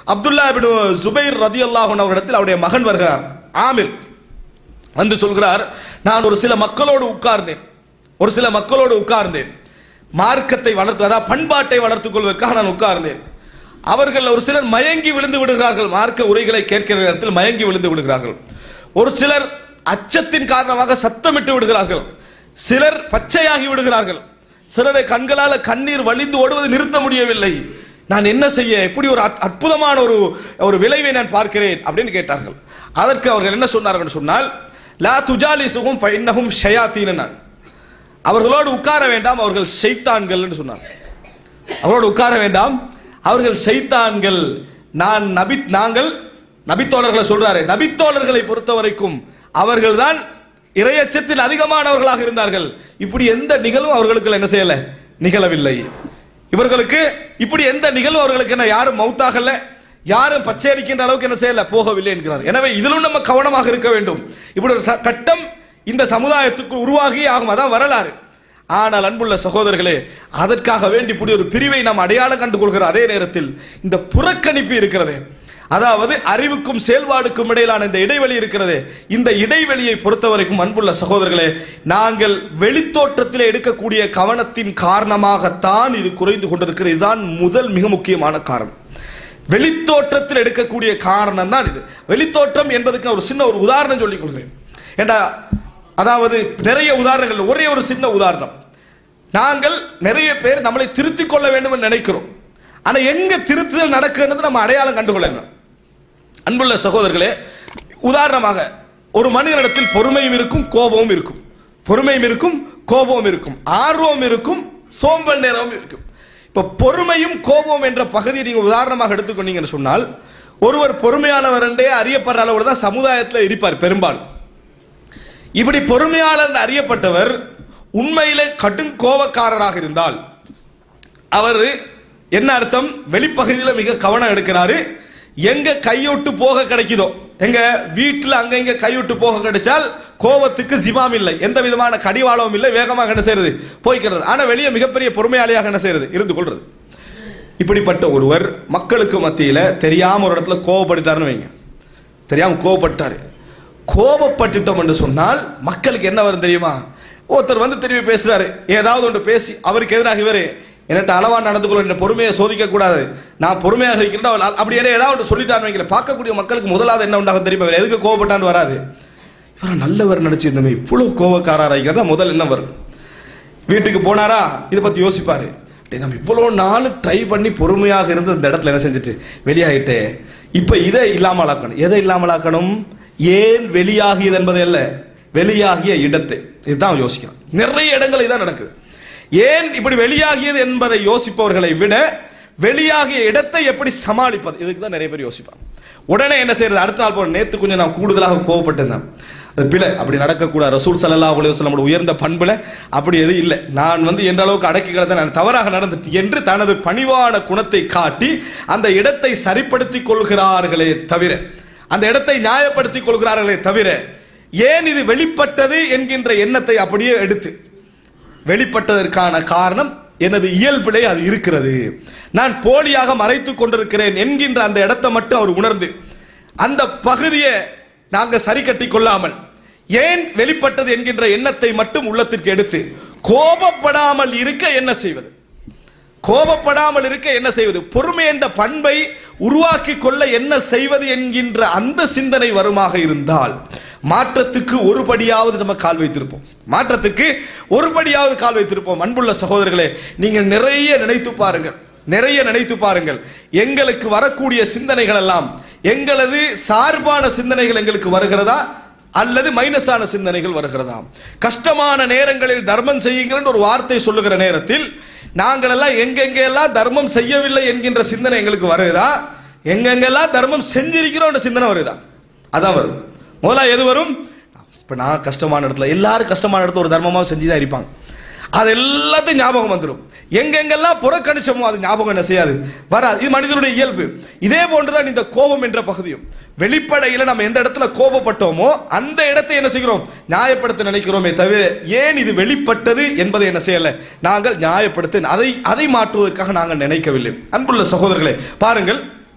அப்துல்லா இப்னு சுபைர் ரதியல்லாஹு அன்ஹு அவரிடத்தில் அவருடைய மகன் வருகிறார் ஆமிர் வந்து சொல்கிறார் நான் ஒரு சில மக்களோடு உட்கார்ந்தேன் ஒரு சில மக்களோடு உட்கார்ந்தேன் மார்க்கத்தை வளர்த்து அதாவது பண்பாட்டை வளர்த்துக் கொள்வதற்காக நான் உட்கார்ந்தேன் அவர்கள் ஒரு சிலர் மயங்கி விழுந்து விடுகிறார்கள் மார்க்க உரைகளை கேட்கிற நேரத்தில் மயங்கி விழுந்து விடுகிறார்கள் ஒரு சிலர் அச்சத்தின் காரணமாக சத்தமிட்டு விடுகிறார்கள் சிலர் பச்சையாகி விடுகிறார்கள் சிலரை கண்களால் கண்ணீர் வழிந்து ஓடுவது நிறுத்த முடியவில்லை நான் என்ன செய்ய இப்படி ஒரு அற்- அற்புதமான ஒரு ஒரு விளைவை நான் பார்க்கிறேன் அப்படின்னு கேட்டார்கள் அதற்கு அவர்கள் என்ன சொன்னார்கள் சொன்னால் லா துஜாலி சுகும் ஃபைன்னஹும் ஷயாத்தீன அவர்களோடு உட்கார வேண்டாம் அவர்கள் ஷைத்தான்கள் என்று சொன்னார் அவரோடு உட்கார வேண்டாம் அவர்கள் ஷைத்தான்கள் நான் நபி நாங்கள் நபித்தோழர்களை சொல்றாரு நபித்தோழர்களை பொறுத்த வரைக்கும் அவர்கள்தான் இரையச்சத்தில் அதிகமானவர்களாக இருந்தார்கள் இப்படி எந்த நிகழ்வும் அவர்களுக்கு என்ன செய்யல நிகழவில்லை இவர்களுக்கு இப்படி எந்த நிகழ்வும் அவர்களுக்கு என்ன யாரும் மௌத்தாகல யாரும் பச்சையடிக்கின்ற அளவுக்கு என்ன செய்யல போகவில்லை என்கிறார் எனவே இதிலும் நம்ம கவனமாக இருக்க வேண்டும் இப்படி ஒரு க- கட்டம் இந்த சமுதாயத்துக்கு உருவாகி ஆகும் அதான் வரலாறு ஆனால் அன்புள்ள சகோதரர்களே அதற்காக வேண்டி இப்படி ஒரு பிரிவை நாம் அடையாளம் கண்டு கொள்கிற அதே நேரத்தில் இந்த புறக்கணிப்பு இருக்கிறது அதாவது அறிவுக்கும் செயல்பாடுக்கும் இடையிலான இந்த இடைவெளி இருக்கிறது இந்த இடைவெளியை பொறுத்தவரைக்கும் அன்புள்ள சகோதரர்களே நாங்கள் வெளித்தோற்றத்தில் எடுக்கக்கூடிய கவனத்தின் காரணமாகத்தான் இது குறைந்து கொண்டிருக்கிறது இதுதான் முதல் மிக முக்கியமான காரணம் வெளித்தோற்றத்தில் எடுக்கக்கூடிய காரணம் தான் இது வெளித்தோற்றம் என்பதுக்கு ஒரு சின்ன ஒரு உதாரணம் சொல்லிக் கொள்கிறேன் ஏண்டா அதாவது நிறைய உதாரணங்கள் ஒரே ஒரு சின்ன உதாரணம் நாங்கள் நிறைய பேர் நம்மளை திருத்திக் கொள்ள வேண்டும் என்று நினைக்கிறோம் ஆனா எங்க திருத்துதல் நடக்குதுன்றது நம்ம அடையாளம் கண்டுகொள்ளணும் அன்புள்ள சகோதரர்களே உதாரணமாக ஒரு மனிதனிடத்தில் பொறுமையும் இருக்கும் கோபமும் இருக்கும் பொறுமையும் இருக்கும் கோபமும் இருக்கும் ஆர்வம் இருக்கும் சோம்பல் நேரமும் இருக்கும் இப்ப பொறுமையும் கோபம் என்ற பகுதியை நீங்க உதாரணமாக எடுத்துக்கொண்டீங்கன்னு சொன்னால் ஒருவர் பொறுமையானவர் என்றே அறியப்படுற அளவோடு தான் சமுதாயத்தில் இருப்பார் பெரும்பாலும் இப்படி பொறுமையாளர் என்று அறியப்பட்டவர் உண்மையிலே கடும் கோபக்காரராக இருந்தால் அவர் என்ன அர்த்தம் வெளிப்பகுதியில் மிக கவனம் எடுக்கிறாரு எங்க கைவிட்டு போக கிடைக்குதோ எங்க வீட்டில் அங்க இங்க கைவிட்டு போக கிடைச்சால் கோபத்துக்கு ஜிமாம் இல்லை எந்த விதமான கடிவாளமும் இல்லை வேகமாக என்ன செய்யறது போய்க்கிறது ஆனா வெளியே மிகப்பெரிய பொறுமையாளியாக என்ன செய்யறது இருந்து கொள்றது இப்படிப்பட்ட ஒருவர் மக்களுக்கு மத்தியில தெரியாம ஒரு இடத்துல கோவப்பட்டுட்டாருன்னு வைங்க தெரியாம கோவப்பட்டாரு கோபப்பட்டுட்டோம் என்று சொன்னால் மக்களுக்கு என்ன வரும் தெரியுமா ஒருத்தர் வந்து திரும்பி பேசுறாரு ஏதாவது ஒன்று பேசி அவருக்கு எதிராக இவரு என்கிட்ட அளவா நடந்து கொள்ள என்ற பொறுமையை சோதிக்க கூடாது நான் பொறுமையாக இருக்கிறேன் அவர் அப்படி என்ன ஏதாவது ஒன்று சொல்லிட்டாரு வைக்கல பார்க்கக்கூடிய மக்களுக்கு முதலாவது என்ன உண்டாகும் தெரியுமா இவர் எதுக்கு கோவப்பட்டான்னு வராது இவர் நல்லவர் நினைச்சிருந்தோமே இவ்வளவு கோவக்காரராக இருக்கிறதா முதல் என்ன வரும் வீட்டுக்கு போனாரா இதை பத்தி யோசிப்பாரு டேய், நம்ம இவ்வளோ நாள் ட்ரை பண்ணி பொறுமையாக இருந்து இந்த இடத்துல என்ன செஞ்சுட்டு வெளியாகிட்டு இப்போ இதை இல்லாமலாக்கணும் எதை இல்லாமலாக்கணும் ஏன் வெளியாகியது என்பது அல்ல வெளியாகிய இடத்தை இதுதான் யோசிக்கிறோம் நிறைய இடங்கள் இதான் நடக்குது ஏன் இப்படி வெளியாகியது என்பதை யோசிப்பவர்களை விட வெளியாகிய இடத்தை எப்படி சமாளிப்பது இதுக்கு தான் நிறைய பேர் யோசிப்பாங்க உடனே என்ன செய்யறது அடுத்த நாள் போற நேத்து கொஞ்சம் நான் கூடுதலாக கோவப்பட்டிருந்தேன் அது பிழை அப்படி நடக்கக்கூடாது ரசூல் ஸல்லல்லாஹு அலைஹி வஸல்லம் உயர்ந்த பண்புல அப்படி எதுவும் இல்லை நான் வந்து என்ற அளவுக்கு அடக்கி கிடந்த நான் தவறாக நடந்துட்டு என்று தனது பணிவான குணத்தை காட்டி அந்த இடத்தை சரிப்படுத்திக் கொள்கிறார்களே தவிர அந்த இடத்தை நியாயப்படுத்திக் கொள்கிறார்களே தவிர ஏன் இது வெளிப்பட்டது என்கின்ற எண்ணத்தை அப்படியே எடுத்து வெளிப்பட்டதற்கான காரணம் எனது இயல்பிலே அது இருக்கிறது நான் போலியாக மறைத்துக் கொண்டிருக்கிறேன் என்கின்ற அந்த இடத்தை மட்டும் அவர் உணர்ந்து அந்த பகுதியை நாங்க சரி கட்டி கொள்ளாமல் ஏன் வெளிப்பட்டது என்கின்ற எண்ணத்தை மட்டும் உள்ளத்திற்கு எடுத்து கோபப்படாமல் இருக்க என்ன செய்வது கோபப்படாமல் இருக்க என்ன செய்வது பொறுமை என்ற பண்பை உருவாக்கி கொள்ள என்ன செய்வது என்கின்ற அந்த சிந்தனை வருமாக இருந்தால் மாற்றத்துக்கு ஒரு படியாவது நம்ம கால் வைத்திருப்போம் மாற்றத்துக்கு ஒரு படியாவது கால் வைத்திருப்போம் அன்புள்ள சகோதரர்களே நீங்கள் நிறைய நினைத்து பாருங்கள் நிறைய நினைத்து பாருங்கள் எங்களுக்கு வரக்கூடிய சிந்தனைகள் எல்லாம் எங்களது சார்பான சிந்தனைகள் எங்களுக்கு வருகிறதா அல்லது மைனஸான சிந்தனைகள் வருகிறதா கஷ்டமான நேரங்களில் தர்மம் செய்யுங்கள் என்று ஒரு வார்த்தை சொல்லுகிற நேரத்தில் நாங்கள் எல்லாம் எங்கெங்கெல்லாம் தர்மம் செய்யவில்லை என்கின்ற சிந்தனை எங்களுக்கு வருதா எங்கெங்கெல்லாம் தர்மம் செஞ்சிருக்கிறோம் என்ற சிந்தனை வருதா அதான் வரும் முதல்ல எது வரும் இப்போ நான் கஷ்டமான இடத்துல எல்லாரும் கஷ்டமான இடத்துல ஒரு தர்மமாக செஞ்சு தான் இருப்பாங்க அது எல்லாத்தையும் ஞாபகம் வந்துடும் எங்கெங்கெல்லாம் புறக்கணிச்சோமோ அது ஞாபகம் என்ன செய்யாது வராது இது மனிதனுடைய இயல்பு இதே போன்றுதான் இந்த கோபம் என்ற பகுதியும் வெளிப்படையில் நம்ம எந்த இடத்துல கோபப்பட்டோமோ அந்த இடத்தை என்ன செய்கிறோம் நியாயப்படுத்த நினைக்கிறோமே தவிர ஏன் இது வெளிப்பட்டது என்பதை என்ன செய்யல நாங்கள் நியாயப்படுத்த அதை அதை மாற்றுவதற்காக நாங்கள் நினைக்கவில்லை அன்புள்ள சகோதரர்களே பாருங்கள்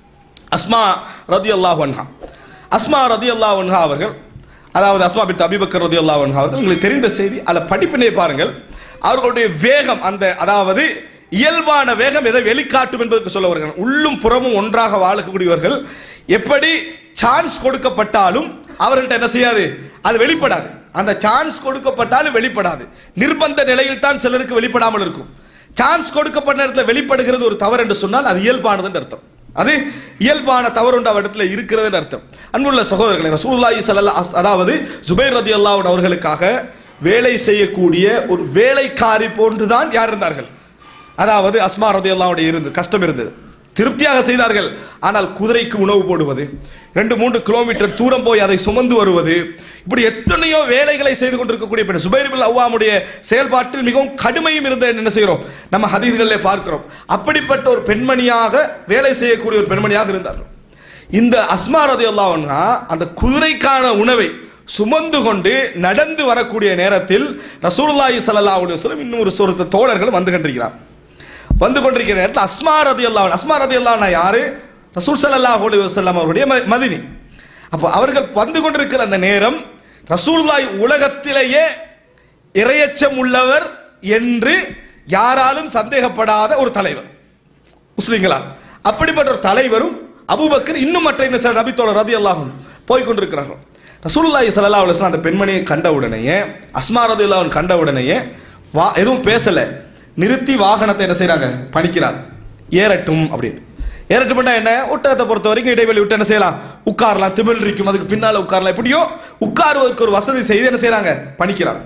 அஸ்மா ரதி அல்லாஹ் அன்ஹா அஸ்மா ரதி அல்லாஹ் அன்ஹா அவர்கள் அதாவது அஸ்மா பின் அபிபக்கர் ரதி அல்லாஹ் அன்ஹா அவர்கள் உங்களுக்கு தெரிந்த செய்தி அதில் படிப்பினை பாருங்கள் அவர்களுடைய வேகம் அந்த அதாவது இயல்பான வேகம் எதை வெளிக்காட்டும் என்பதற்கு சொல்ல வருகிறார் உள்ளும் புறமும் ஒன்றாக வாழக்கூடியவர்கள் எப்படி சான்ஸ் கொடுக்கப்பட்டாலும் அவர்கள்ட்ட என்ன செய்யாது அது வெளிப்படாது அந்த சான்ஸ் கொடுக்கப்பட்டாலும் வெளிப்படாது நிர்பந்த நிலையில் தான் சிலருக்கு வெளிப்படாமல் இருக்கும் சான்ஸ் கொடுக்கப்பட்ட நேரத்தில் வெளிப்படுகிறது ஒரு தவறு என்று சொன்னால் அது இயல்பானதுன்னு அர்த்தம் அது இயல்பான தவறு ஒன்று அவரிடத்துல இருக்கிறதுன்னு அர்த்தம் அன்புள்ள சகோதரர்களை ரசூலுல்லாஹி ஸல்லல்லாஹு அதாவது ஜுபைர் ரதியல்லாஹு அவர்களுக்காக வேலை செய்யக்கூடிய ஒரு வேலைக்காரி போன்றுதான் யார் இருந்தார்கள் அதாவது அஸ்மா ரதியல்லாவுடைய இருந்து கஷ்டம் இருந்தது திருப்தியாக செய்தார்கள் ஆனால் குதிரைக்கு உணவு போடுவது ரெண்டு மூன்று கிலோமீட்டர் தூரம் போய் அதை சுமந்து வருவது இப்படி எத்தனையோ வேலைகளை செய்து கொண்டிருக்கக்கூடிய பெண் சுபைர் பின் அவ்வாமுடைய செயல்பாட்டில் மிகவும் கடுமையும் இருந்த என்ன செய்கிறோம் நம்ம ஹதீஸ்களிலே பார்க்கிறோம் அப்படிப்பட்ட ஒரு பெண்மணியாக வேலை செய்யக்கூடிய ஒரு பெண்மணியாக இருந்தார்கள் இந்த அஸ்மா ரதியல்லாஹா அந்த குதிரைக்கான உணவை சுமந்து கொண்டு நடந்து வரக்கூடிய நேரத்தில் ரசூலுல்லாஹி ஸல்லல்லாஹு அலைஹி வஸல்லம் இன்னும் ஒரு சொருத்த தோழர்கள் வந்து கொண்டிருக்கிறார் வந்து கொண்டிருக்கிற நேரத்தில் அஸ்மா ரதியல்லாஹு அஸ்மா ரதியல்லாஹு யாரு ரசூல் ஸல்லல்லாஹு அலைஹி வஸல்லம் அவருடைய ம- மதினி அப்போ அவர்கள் வந்து கொண்டிருக்கிற அந்த நேரம் ரசூலுல்லாஹி உலகத்திலேயே இரையச்சம் உள்ளவர் என்று யாராலும் சந்தேகப்படாத ஒரு தலைவர் முஸ்லிம்களா அப்படிப்பட்ட ஒரு தலைவரும் அபூபக்கர் இன்னும் மற்ற இந்த சில நபித்தோழர் ரதி அல்லாஹும் போய் கொண்டிருக்கிறார்கள் ரசூலுல்லாஹி ஸல்லல்லாஹு அலைஹி வஸல்லம் அந்த பெண்மணியை கண்ட உடனேயே அஸ்மா ரதியல்லாஹு கண்ட உடனேயே வா எதுவும் பேசல நிறுத்தி வாகனத்தை என்ன செய்றாங்க பணிக்கிறார் ஏறட்டும் அப்படின்னு ஏறட்டும் என்ன ஒட்டகத்தை பொறுத்த வரைக்கும் இடைவெளி விட்டு என்ன செய்யலாம் உட்காரலாம் திமிழ் இருக்கும் அதுக்கு பின்னால உட்காரலாம் எப்படியோ உட்காருவதற்கு ஒரு வசதி செய்து என்ன செய்றாங்க பணிக்கிறாங்க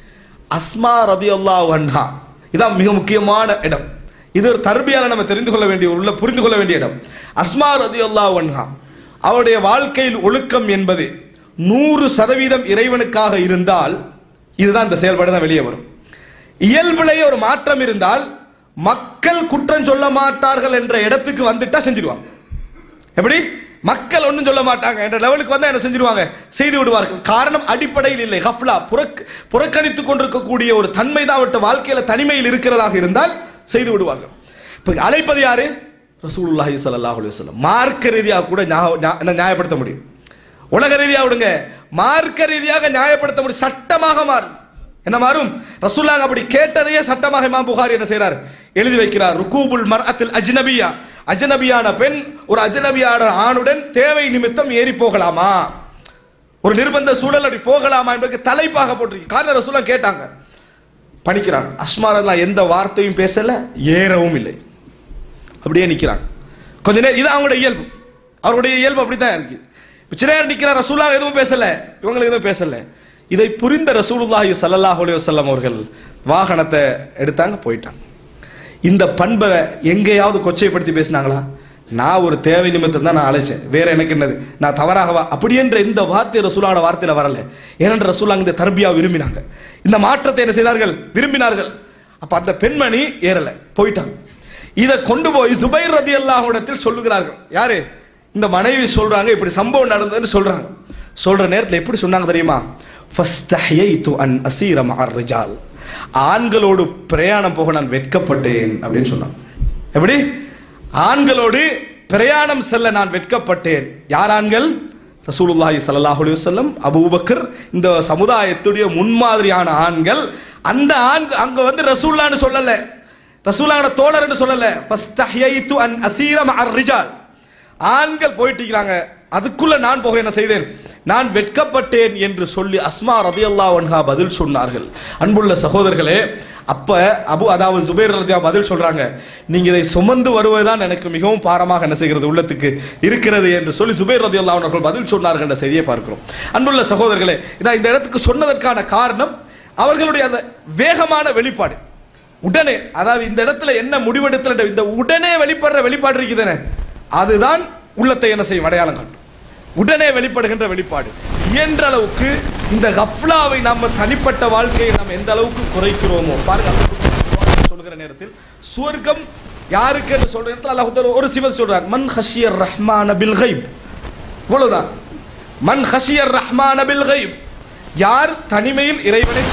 அஸ்மா ரதியல்லாஹு அன்ஹா இதான் மிக முக்கியமான இடம் இது ஒரு தர்பியால நம்ம தெரிந்து கொள்ள வேண்டிய உள்ள புரிந்து கொள்ள வேண்டிய இடம் அஸ்மா ரதியல்லாஹு அன்ஹா அவருடைய வாழ்க்கையில் ஒழுக்கம் என்பது நூறு சதவீதம் இறைவனுக்காக இருந்தால் இதுதான் இந்த செயல்பாடு தான் வெளியே வரும் இயல்பிலேயே ஒரு மாற்றம் இருந்தால் மக்கள் குற்றம் சொல்ல மாட்டார்கள் என்ற இடத்துக்கு வந்துட்டா செஞ்சிருவாங்க எப்படி மக்கள் ஒன்றும் சொல்ல மாட்டாங்க என்ற லெவலுக்கு வந்தா என்ன செஞ்சிருவாங்க செய்து விடுவார்கள் காரணம் அடிப்படையில் இல்லை ஹஃப்லா புறக் புறக்கணித்துக் கொண்டிருக்கக்கூடிய ஒரு தன்மை தான் அவர்கிட்ட வாழ்க்கையில தனிமையில் இருக்கிறதாக இருந்தால் செய்து விடுவார்கள் இப்போ அழைப்பது யாரு ரசூலுல்லாஹி ஸல்லல்லாஹு அலைஹி வஸல்லம் மார்க்க ரீதியாக கூட ஞா- ஞா- என்ன நியாயப்படுத்த முடியும் உலக ரீதியாக விடுங்க மார்க்க ரீதியாக நியாயப்படுத்த முடியும் சட்டமாக மாறும் என்ன மாறும் ரசூலுல்லாஹ் அப்படி கேட்டதையே சட்டமாக இமாம் புகாரி என்ன செய்றார் எழுதி வைக்கிறார் ருகூபுல் மர்அத்தில் அஜ்னபியா அஜ்னபியான பெண் ஒரு அஜ்னபியான ஆணுடன் தேவை நிமித்தம் ஏறி போகலாமா ஒரு நிர்பந்த சூழல் அப்படி போகலாமா என்பதற்கு தலைப்பாக போட்டிருக்கு காரணம் ரசூலுல்லாஹ் கேட்டாங்க பணிக்கிறாங்க அஸ்மாரெல்லாம் எந்த வார்த்தையும் பேசல ஏறவும் இல்லை அப்படியே நிற்கிறாங்க கொஞ்ச நேரம் இது அவங்களுடைய இயல்பு அவருடைய இயல்பு அப்படித்தான் இருக்கு சில நேரம் நிற்கிறார் ரசூலா எதுவும் பேசல இவங்களுக்கு எதுவும் பேசல இதை புரிந்த ரசூலுல்லாஹி ஸல்லல்லாஹு அலைஹி வஸல்லம் அவர்கள் வாகனத்தை எடுத்தாங்க போயிட்டாங்க இந்த பண்பை எங்கேயாவது கொச்சைப்படுத்தி பேசினாங்களா நான் ஒரு தேவை நிமித்தம் தான் நான் அழைச்சேன் வேற எனக்கு என்னது நான் தவறாகவா அப்படி என்ற இந்த வார்த்தை ரசூலாவோட வார்த்தையில வரல ஏனென்ற ரசூலாங்க இந்த தர்பியா விரும்பினாங்க இந்த மாற்றத்தை என்ன செய்தார்கள் விரும்பினார்கள் அப்ப அந்த பெண்மணி ஏறல போயிட்டாங்க இதை கொண்டு போய் சுபைர் ரதி அல்லாஹ்விடத்தில் சொல்லுகிறார்கள் யாரு இந்த மனைவி சொல்றாங்க இப்படி சம்பவம் நடந்ததுன்னு சொல்றாங்க சொல்ற நேரத்தில் எப்படி சொன்னாங்க தெரியுமா ஃபஸ்தஹ்யைது அன் அசீர மஅர் ரிஜால் ஆண்களோடு பிரயாணம் போக நான் வெட்கப்பட்டேன் அப்படின்னு சொன்னான் எப்படி ஆண்களோடு பிரயாணம் செல்ல நான் வெட்கப்பட்டேன் யார் ஆண்கள் ரசூலுல்லாஹி ஸல்லல்லாஹு அலைஹி வஸல்லம் அபூபக்கர் இந்த சமுதாயத்துடைய முன்மாதிரியான ஆண்கள் அந்த ஆண் அங்க வந்து ரசூல்லான்னு சொல்லல ரசூலான தோழர்னு சொல்லல ஃபஸ்தஹ்யைது அன் அசீர மஅர் ரிஜால் ஆண்கள் போயிட்டீங்களாங்க அதுக்குள்ள நான் போக என்ன செய்தேன் நான் வெட்கப்பட்டேன் என்று சொல்லி அஸ்மா ரதியல்லாஹு அன்ஹா பதில் சொன்னார்கள் அன்புள்ள சகோதரர்களே அப்ப அபு அதாவது சுபைர் ரலியா பதில் சொல்றாங்க நீங்க இதை சுமந்து வருவதுதான் எனக்கு மிகவும் பாரமாக என்ன செய்கிறது உள்ளத்துக்கு இருக்கிறது என்று சொல்லி சுபைர் ரதியல்லாஹு அன்ஹு அவர்கள் பதில் சொன்னார்கள் என்ற செய்தியை பார்க்கிறோம் அன்புள்ள சகோதரர்களே இதான் இந்த இடத்துக்கு சொன்னதற்கான காரணம் அவர்களுடைய அந்த வேகமான வெளிப்பாடு உடனே அதாவது இந்த இடத்துல என்ன முடிவெடுத்தல் இந்த உடனே வெளிப்படுற வெளிப்பாடு இருக்குதானே அதுதான் உள்ளத்தை என்ன செய்யும் அடையாளம் காட்டும் உடனே வெளிப்படுகின்ற வெளிப்பாடு இயன்ற அளவுக்கு இந்த கஃப்லாவை நம்ம தனிப்பட்ட வாழ்க்கையை நாம் எந்த அளவுக்கு குறைக்கிறோமோ பாருங்க அல்லாஹ் சொல்கிற நேரத்தில் சுவர்க்கம் யாருக்கு என்று சொல்ற நேரத்தில் அல்லாஹ் தஆலா ஒரு சிவத் சொல்றார் மன் ஹஷியர் ரஹ்மான பில் கைப் இவ்வளவுதான் மன் ஹஷியர் ரஹ்மான பில் கைப் யார் தனிமையில் இறைவனை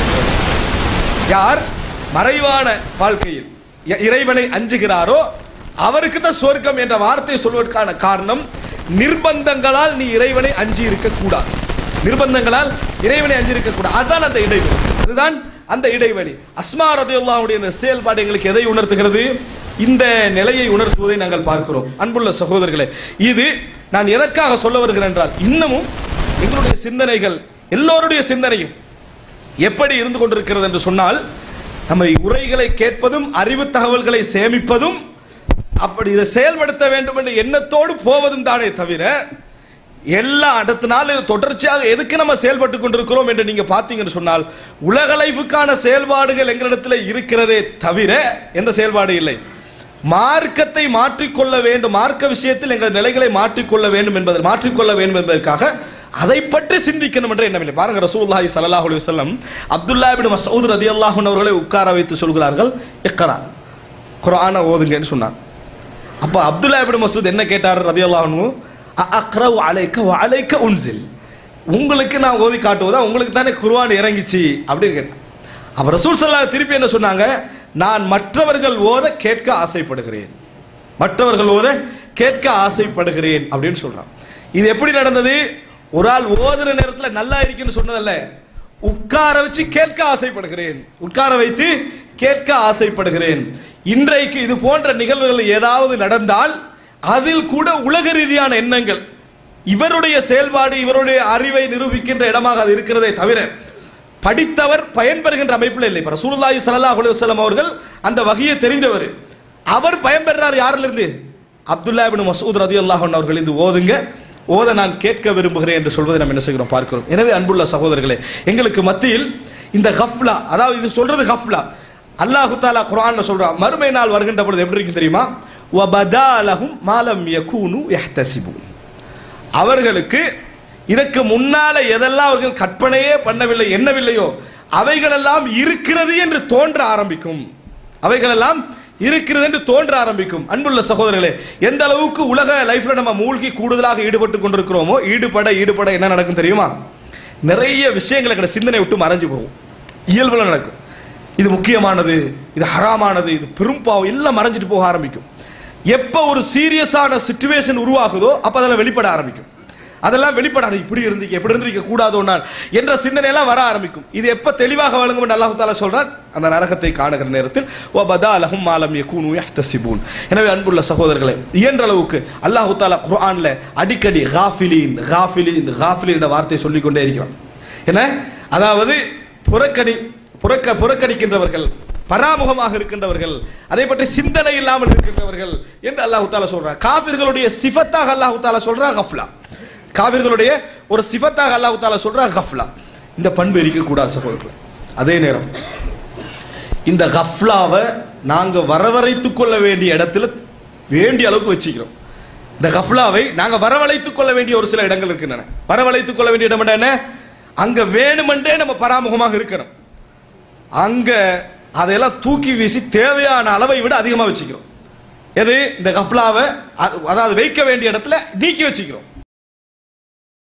அஞ்சுகிறார் யார் மறைவான வாழ்க்கையில் இ- இறைவனை அஞ்சுகிறாரோ அவருக்கு தான் சொர்க்கம் என்ற வார்த்தையை சொல்வதற்கான காரணம் நிர்பந்தங்களால் நீ இறைவனை அஞ்சி இருக்க கூடாது நிர்பந்தங்களால் இறைவனை அஞ்சி இருக்க கூடாது அதுதான் அந்த இடைவெளி அதுதான் அந்த இடைவெளி அஸ்மா ரதியுல்லாவுடைய இந்த செயல்பாடு எங்களுக்கு எதை உணர்த்துகிறது இந்த நிலையை உணர்த்துவதை நாங்கள் பார்க்கிறோம் அன்புள்ள சகோதரர்களே இது நான் எதற்காக சொல்ல வருகிறேன் என்றால் இன்னமும் எங்களுடைய சிந்தனைகள் எல்லோருடைய சிந்தனையும் எப்படி இருந்து கொண்டிருக்கிறது என்று சொன்னால் நம்ம உரைகளை கேட்பதும் அறிவு தகவல்களை சேமிப்பதும் அப்படி இதை செயல்படுத்த வேண்டும் என்ற எண்ணத்தோடு போவதும் தானே தவிர எல்லா அடுத்த நாள் இது தொடர்ச்சியாக எதுக்கு நம்ம செயல்பட்டு கொண்டிருக்கிறோம் என்று நீங்க பார்த்தீங்கன்னு சொன்னால் உலகளைவுக்கான செயல்பாடுகள் எங்களிடத்தில் இருக்கிறதே தவிர எந்த செயல்பாடு இல்லை மார்க்கத்தை மாற்றிக்கொள்ள வேண்டும் மார்க்க விஷயத்தில் எங்கள் நிலைகளை மாற்றிக்கொள்ள வேண்டும் என்பதை மாற்றிக்கொள்ள வேண்டும் என்பதற்காக அதை பற்றி சிந்திக்கணும் என்ற எண்ணமில்லை பாருங்க ரசூலுல்லாஹி ஸல்லல்லாஹு அலைஹி வஸல்லம் அப்துல்லா இப்னு மஸ்ஊத் ரலியல்லாஹு அன்ஹு அவர்களை உட்கார வைத்து சொல்கிறார்கள் இக்ரா குர்ஆனை ஓதுங்கன்னு சொன்னார் அப்ப அப்துல்லா இப்னு மஸ்ஊத் என்ன கேட்டார் ரலியல்லாஹு அன்ஹு அக்ரவு அலைக்க வ அலைக்க உன்சில் உங்களுக்கு நான் ஓதி காட்டுவதா உங்களுக்கு தானே குர்ஆன் இறங்கிச்சு அப்படின்னு கேட்டார் அப்ப ரசூல் ஸல்லல்லாஹு திருப்பி என்ன சொன்னாங்க நான் மற்றவர்கள் ஓத கேட்க ஆசைப்படுகிறேன் மற்றவர்கள் ஓத கேட்க ஆசைப்படுகிறேன் அப்படின்னு சொல்றான் இது எப்படி நடந்தது ஒரு ஆள் ஓதுற நேரத்தில் நல்லா இருக்குன்னு சொன்னதல்ல உட்கார வச்சு கேட்க ஆசைப்படுகிறேன் உட்கார வைத்து கேட்க ஆசைப்படுகிறேன் இன்றைக்கு இது போன்ற நிகழ்வுகள் ஏதாவது நடந்தால் அதில் கூட உலக ரீதியான எண்ணங்கள் இவருடைய செயல்பாடு இவருடைய அறிவை நிரூபிக்கின்ற இடமாக அது இருக்கிறதே தவிர படித்தவர் பயன்பெறுகின்ற அமைப்பில் இல்லை இப்போ ரசூலுல்லாஹி ஸல்லல்லாஹு அலைஹி வஸல்லம் அவர்கள் அந்த வகையை தெரிந்தவர் அவர் பயன்பெறார் யாரிலிருந்து அப்துல்லா இப்னு மஸ்ஊத் ரதியல்லாஹு அன்ஹு அவர்கள் இந்த ஓதுங்க ஓத நான் கேட்க விரும்புகிறேன் என்று சொல்வதை நாம் என்ன செய்கிறோம் பார்க்கிறோம் எனவே அன்புள்ள சகோதரர்களே எங்களுக்கு மத்தியில் இந்த ஹஃப்லா அதாவது இது சொல்றது ஹஃப்லா அல்லாஹு தாலா குர்ஆன்ல சொல்றான் மறுமை நாள் வருகின்ற பொழுது எப்படி இருக்கும் தெரியுமா வபதாலஹும் மாலம் யகூனு யஹ்தசிபூன் அவர்களுக்கு இதற்கு முன்னால எதெல்லாம் அவர்கள் கற்பனையே பண்ணவில்லை எண்ணவில்லையோ அவைகளெல்லாம் இருக்கிறது என்று தோன்ற ஆரம்பிக்கும் அவைகளெல்லாம் இருக்கிறது என்று தோன்ற ஆரம்பிக்கும் அன்புள்ள சகோதரர்களே எந்த அளவுக்கு உலக லைஃப்ல நம்ம மூழ்கி கூடுதலாக ஈடுபட்டு கொண்டிருக்கிறோமோ ஈடுபட ஈடுபட என்ன நடக்கும் தெரியுமா நிறைய விஷயங்கள் எங்களை சிந்தனை விட்டு மறைஞ்சு போகும் இயல்புல நடக்கும் இது முக்கியமானது இது ஹராமானது இது பெரும்பாவம் எல்லாம் மறைஞ்சிட்டு போக ஆரம்பிக்கும் எப்போ ஒரு சீரியஸான சுச்சுவேஷன் உருவாகுதோ அப்போ அதெல்லாம் வெளிப்பட ஆரம்பிக்கும் அதெல்லாம் வெளிப்படாது இப்படி இருந்தீங்க இப்படி இருந்திருக்க கூடாதோ நான் என்ற சிந்தனை எல்லாம் வர ஆரம்பிக்கும் இது எப்ப தெளிவாக வழங்கும் என்று அல்லாஹ் தாலா சொல்றான் அந்த நரகத்தை காணுகிற நேரத்தில் வபதா லஹும் மாலம் யகூனு யஹ்தசிபூன் எனவே அன்புள்ள சகோதரர்களே இயன்ற அளவுக்கு அல்லாஹ் தாலா குர்ஆன்ல அடிக்கடி காஃபிலீன் காஃபிலீன் காஃபிலீன் என்ற வார்த்தையை சொல்லிக் கொண்டே இருக்கிறான் என்ன அதாவது புறக்கணி புறக்க புறக்கணிக்கின்றவர்கள் பராமுகமாக இருக்கின்றவர்கள் அதை பற்றி சிந்தனை இல்லாமல் இருக்கின்றவர்கள் என்று அல்லாஹ் தாலா சொல்றான் காஃபிர்களுடைய சிஃபத்தாக அல்லாஹ் தாலா சொல்றா கஃப்லா காவிர்களுடைய ஒரு சிஃபத்தாக அல்லாஹ் தாலா சொல்றா கஃப்லா இந்த பண்பு இருக்கக்கூடாது சகோதரர்களே அதே நேரம் இந்த கஃப்லாவை நாங்க வரவழைத்துக் கொள்ள வேண்டிய இடத்துல வேண்டிய அளவுக்கு வச்சுக்கிறோம் இந்த கஃப்லாவை நாங்க வரவழைத்துக் கொள்ள வேண்டிய ஒரு சில இடங்கள் இருக்கின்றன வரவழைத்துக் கொள்ள வேண்டிய இடம் என்ன அங்க வேணுமென்றே நம்ம பராமுகமாக இருக்கணும் அங்க அதையெல்லாம் தூக்கி வீசி தேவையான அளவை விட அதிகமாக வச்சுக்கிறோம் எது இந்த கஃப்லாவை அ- அதாவது வைக்க வேண்டிய இடத்துல நீக்கி வச்சுக்கிறோம்